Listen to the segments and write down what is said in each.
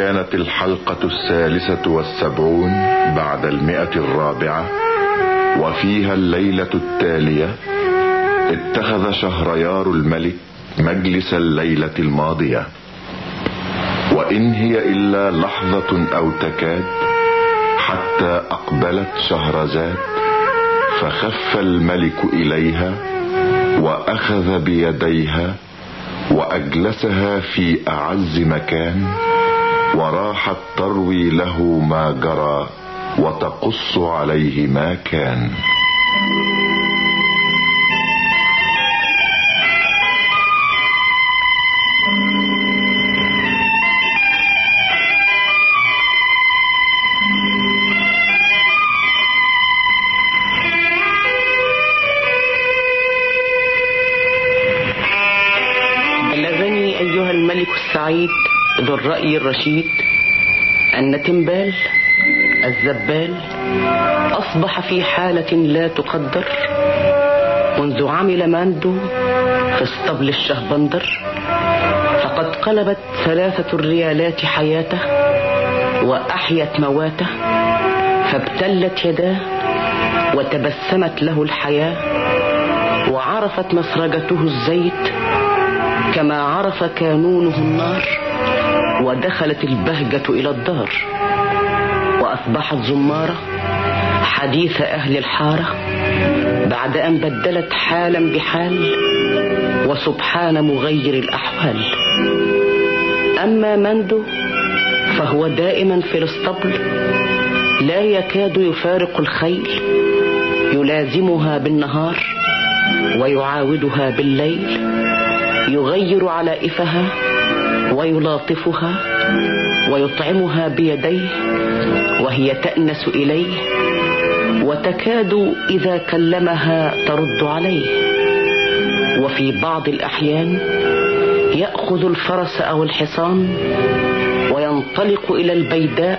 كانت الحلقة الثالثة والسبعون بعد المئة الرابعة وفيها الليلة التالية اتخذ شهريار الملك مجلس الليلة الماضية وإن هي إلا لحظة أو تكاد حتى أقبلت شهرزاد فخف الملك إليها وأخذ بيديها وأجلسها في أعز مكان وراحت تروي له ما جرى وتقص عليه ما كان بلغني أيها الملك السعيد ذو الرأي الرشيد أن تنبال الزبال أصبح في حالة لا تقدر منذ عمل ماندو في اسطبل الشهبندر فقد قلبت ثلاثة الريالات حياته وأحيت مواته فابتلت يداه وتبسمت له الحياة وعرفت مسرجته الزيت كما عرف كانونه النار ودخلت البهجة إلى الدار وأصبحت زمارة حديث أهل الحارة بعد أن بدلت حالا بحال وسبحان مغير الأحوال أما مندو فهو دائما في الاسطبل لا يكاد يفارق الخيل يلازمها بالنهار ويعاودها بالليل يغير علائفها ويلاطفها ويطعمها بيديه وهي تأنس إليه وتكاد إذا كلمها ترد عليه وفي بعض الأحيان يأخذ الفرس أو الحصان وينطلق إلى البيداء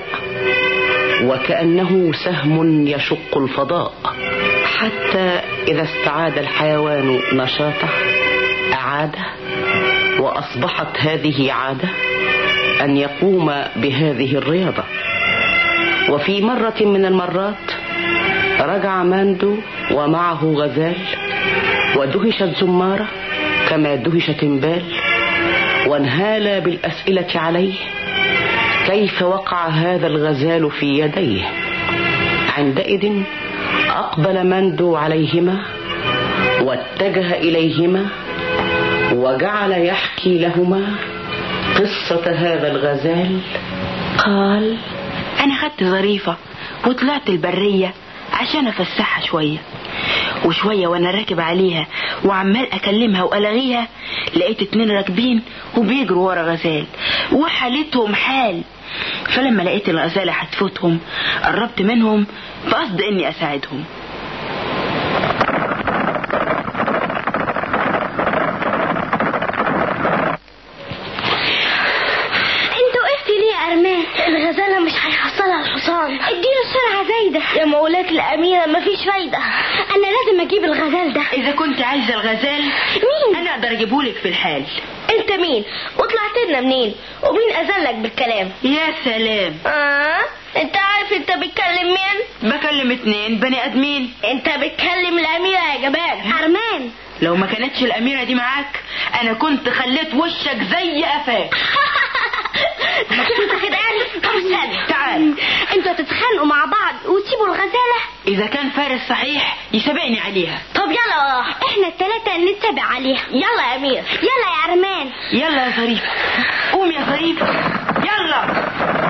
وكأنه سهم يشق الفضاء حتى إذا استعاد الحيوان نشاطه أعاده وأصبحت هذه عادة أن يقوم بهذه الرياضة وفي مرة من المرات رجع ماندو ومعه غزال ودهشت زمارة كما دهش تنبال وانهال بالأسئلة عليه كيف وقع هذا الغزال في يديه عندئذ أقبل ماندو عليهما واتجه إليهما وجعل يحكي لهما قصة هذا الغزال قال انا خدت ظريفة وطلعت البرية عشان افسحها شوية وشوية وانا راكب عليها وعمال اكلمها والغيها لقيت اتنين راكبين وبيجروا ورا غزال وحالتهم حال فلما لقيت الغزالة هتفوتهم قربت منهم بقصد اني اساعدهم انت وقفت ليه يا ارمان الغزاله مش هيحصلها الحصان اديله سرعه زايده يا مولاة الاميره مفيش فايده انا لازم اجيب الغزال ده اذا كنت عايزة الغزال مين انا اقدر اجيبهولك في الحال انت مين وطلعت لنا منين ومين اذلك بالكلام يا سلام اه انت عارف انت بتكلم مين بكلم اتنين بني ادمين انت بتكلم الاميره يا جبان ارمان لو ما كانتش الاميرة دي معاك انا كنت خليت وشك زي قفاك مبسوطه كده يعني طب استنى تعال. انتوا هتتخانقوا مع بعض وتسيبوا الغزاله اذا كان فارس صحيح يسابقني عليها طب يلا احنا التلاتة نتبع عليها يلا يا امير يلا يا ارمان يلا يا ظريفة قوم يا ظريفة يلا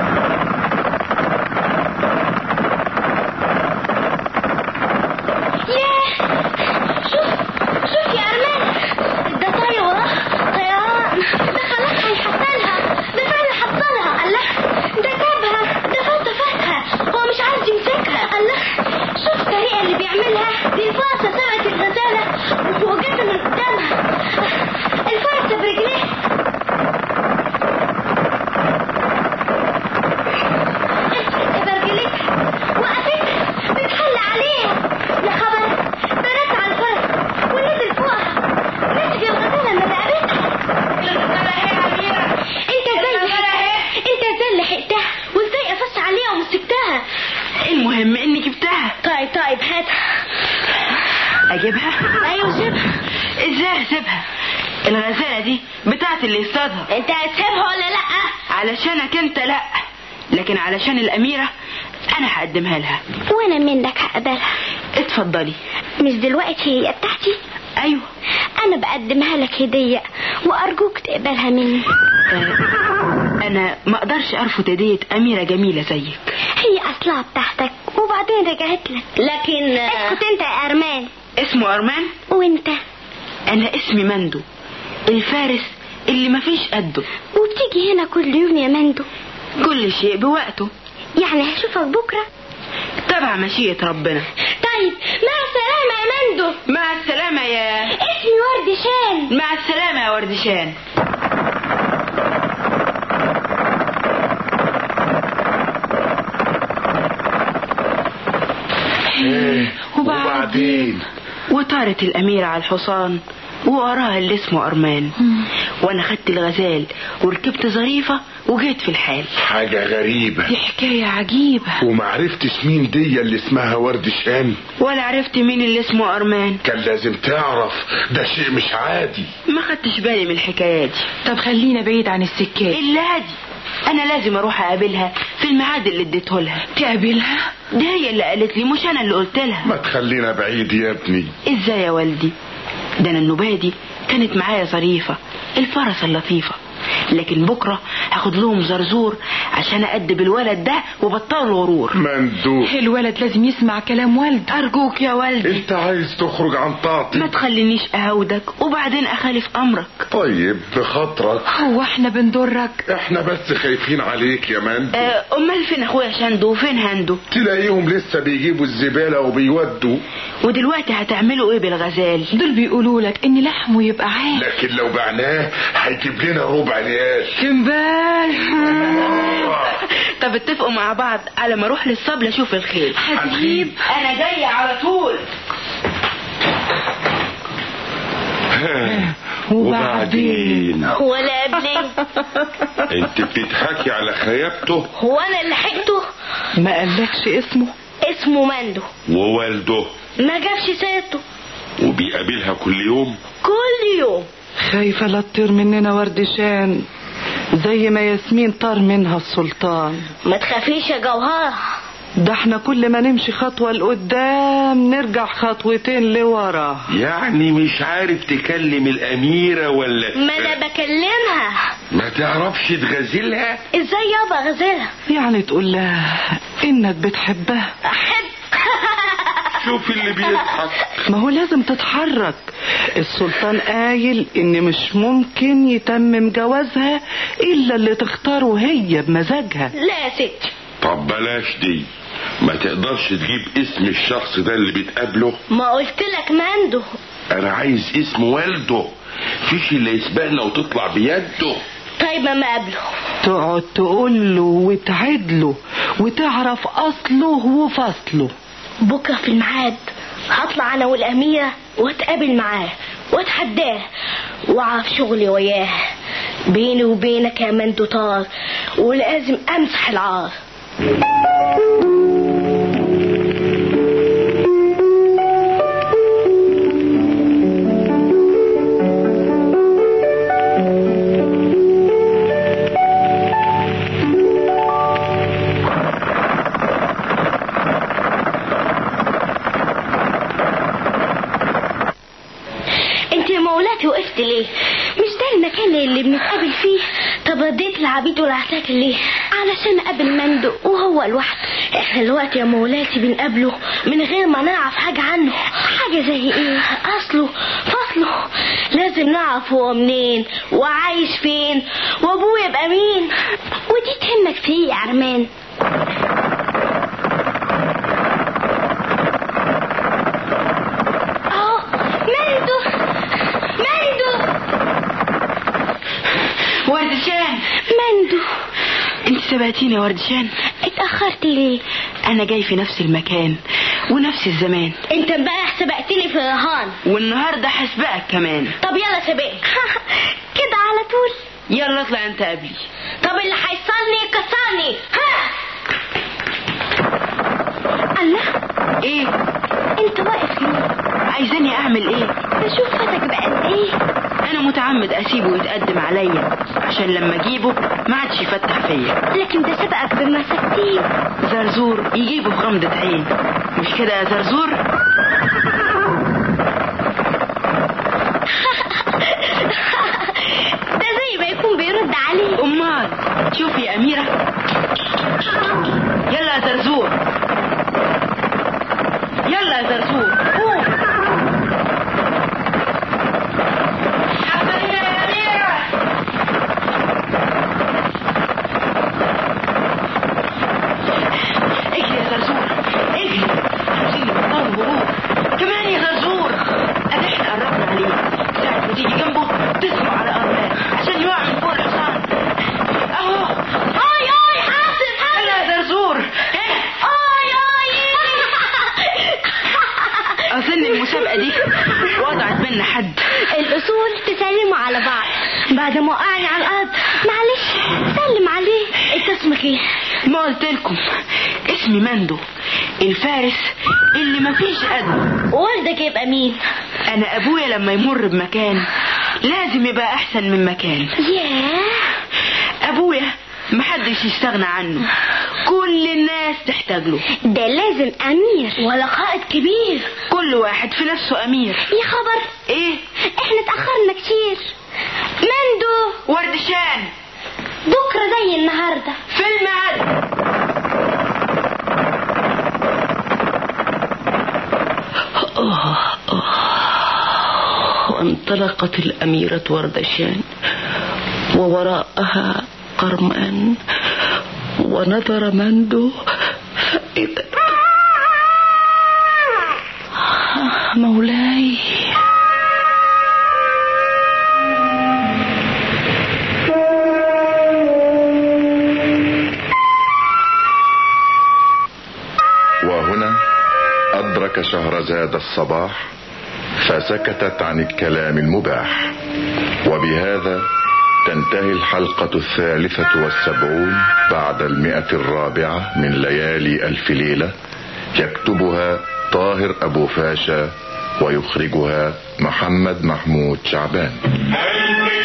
ياه شوف شوف يا ارمان ده طاير وراه طيران ده خلاص هيحصلها ده فعلا حصلها الله ده جابها ده فات فاتها هو مش عايز يمسكها الله شوف الطريقه اللي بيعملها دي الفرصه سرقت الغزاله وجت من قدامها الفرصه برجليه لقيتها وازاي قفشت عليها ومسكتها المهم اني جبتها طيب طيب هاتها اجيبها ايوه سيبها ازاي اسيبها الغزالة دي بتاعت اللي يصطادها انت هتسيبها ولا لا علشانك انت لا لكن علشان الاميرة انا هقدمها لها وانا منك هقبلها اتفضلي مش دلوقتي هي بتاعتي ايوه انا بقدمها لك هدية وارجوك تقبلها مني آه، انا ما اقدرش ارفض هدية اميرة جميلة زيك هي اصلها بتاعتك وبعدين رجعت لك لكن اسكت انت يا ارمان اسمه ارمان وانت انا اسمي مندو الفارس اللي مفيش قده وبتيجي هنا كل يوم يا مندو كل شيء بوقته يعني هشوفك بكرة تبع مشيئة ربنا طيب مع السلامة يا مندو مع السلامة يا اسمي ورد شان مع السلامة يا وردشان وبعدين وطارت الأميرة على الحصان ووراها اللي اسمه أرمان وأنا خدت الغزال وركبت ظريفة وجيت في الحال حاجة غريبة دي حكاية عجيبة ومعرفتش مين دي اللي اسمها ورد شان ولا عرفت مين اللي اسمه أرمان كان لازم تعرف ده شيء مش عادي ما خدتش بالي من الحكاية دي طب خلينا بعيد عن السكات إلا دي أنا لازم أروح أقابلها في الميعاد اللي اديته لها تقابلها ده هي اللي قالت لي مش أنا اللي قلت لها ما تخلينا بعيد يا ابني ازاي يا والدي ده انا النوبه دي كانت معايا ظريفه الفرس اللطيفه لكن بكره هاخد لهم زرزور عشان اادب الولد ده وبطل الغرور مندوب الولد لازم يسمع كلام والده ارجوك يا والدي انت عايز تخرج عن ما طاقتي تخلينيش اهودك وبعدين اخالف امرك طيب بخاطرك هو احنا بندرك احنا بس خايفين عليك يا مندوب آه، امال فين اخويا شندو وفين هندو تلاقيهم لسه بيجيبوا الزبالة وبيودوا ودلوقتي هتعملوا ايه بالغزال دول بيقولوا لك ان لحمه يبقى عال لكن لو بعناه هيجيب لنا ربع ريال كمبال طب اتفقوا مع بعض على ما اروح للصبل اشوف الخيل هتجيب انا جايه على طول وبعدين ولا قبلي انت بتضحكي على خيابته هو انا اللي حكته ما قالكش اسمه اسمه مندو ووالده ما جابش سيرته وبيقابلها كل يوم كل يوم خايفة لا تطير مننا وردشان زي ما ياسمين طار منها السلطان ما تخافيش يا جوهرة ده احنا كل ما نمشي خطوة لقدام نرجع خطوتين لورا يعني مش عارف تكلم الأميرة ولا ما انا بكلمها ما تعرفش تغزلها ازاي يابا غزالة يعني تقول لها انك بتحبها احب شوف اللي بيضحك ما هو لازم تتحرك السلطان قايل ان مش ممكن يتمم جوازها الا اللي تختاره هي بمزاجها لا يا ستي طب بلاش دي ما تقدرش تجيب اسم الشخص ده اللي بتقابله ما قلت لك مندو أنا عايز اسم والده فيش اللي يسبقنا وتطلع بيده طيب ما قابله تقعد تقول له وتعد له وتعرف اصله وفصله بكرة في الميعاد هطلع انا والاميرة واتقابل معاه واتحداه واعرف شغلي وياه بيني وبينك يا مندو طار ولازم امسح العار انت يا مولاتي وقفت ليه مش ده المكان اللي بنتقابل فيه طب رديت العبيد والعساكر ليه علشان اقابل مندو وهو لوحده احنا دلوقتي يا مولاتي بنقابله من غير ما نعرف حاجة عنه حاجة زي ايه اصله فصله لازم نعرف هو منين وعايش فين وابوه يبقى مين ودي تهمك في ايه يا عرمان اهو مندو مندو وردشان مندو انت سبقتيني يا وردشان اتأخرت ليه انا جاي في نفس المكان ونفس الزمان انت امبارح سبقتني في الرهان والنهارده هسبقك كمان طب يلا سبقني كده على طول يلا اطلع انت قبلي طب اللي هيصلني يكسرني اسيبه يتقدم عليا عشان لما اجيبه ما عادش يفتح فيا لكن ده سبقك بمسكتين زرزور يجيبه في غمضة عين مش كده يا زرزور ده زي ما يكون بيرد عليه امال شوفي يا اميرة يلا يا زرزور يلا يا زرزور قوم حبيبي يا أميرة. اجري يا زرزور اجري عاوزين نبطل هروب كمان يا زرزور ادي احنا قربنا عليه ساعة ما تيجي جنبه تسمع على ارمان عشان يقع من فوق الحصان اهو اي اي حاسب يلا يا زرزور اي اي اظن المسابقة دي وضعت منا حد الاصول تسلموا على بعض بعد ما وقعني على الارض معلش سلم عليه انت اسمك ايه ما قلت لكم اسمي مندو الفارس اللي مفيش قده والدك يبقى مين انا ابويا لما يمر بمكان لازم يبقى احسن من مكان ياه ابويا محدش يستغنى عنه كل الناس تحتاج له ده لازم امير ولا قائد كبير كل واحد في نفسه امير يا خبر ايه احنا اتاخرنا كتير مندو وردشان بكره زي النهارده في الميعاد وانطلقت الأميرة وردشان ووراءها قرمان ونظر مندو فإذا مولاي وهنا أدرك شهرزاد الصباح فسكتت عن الكلام المباح وبهذا تنتهي الحلقة الثالثة والسبعون بعد المئة الرابعة من ليالي ألف ليلة يكتبها طاهر أبو فاشا ويخرجها محمد محمود شعبان قلبي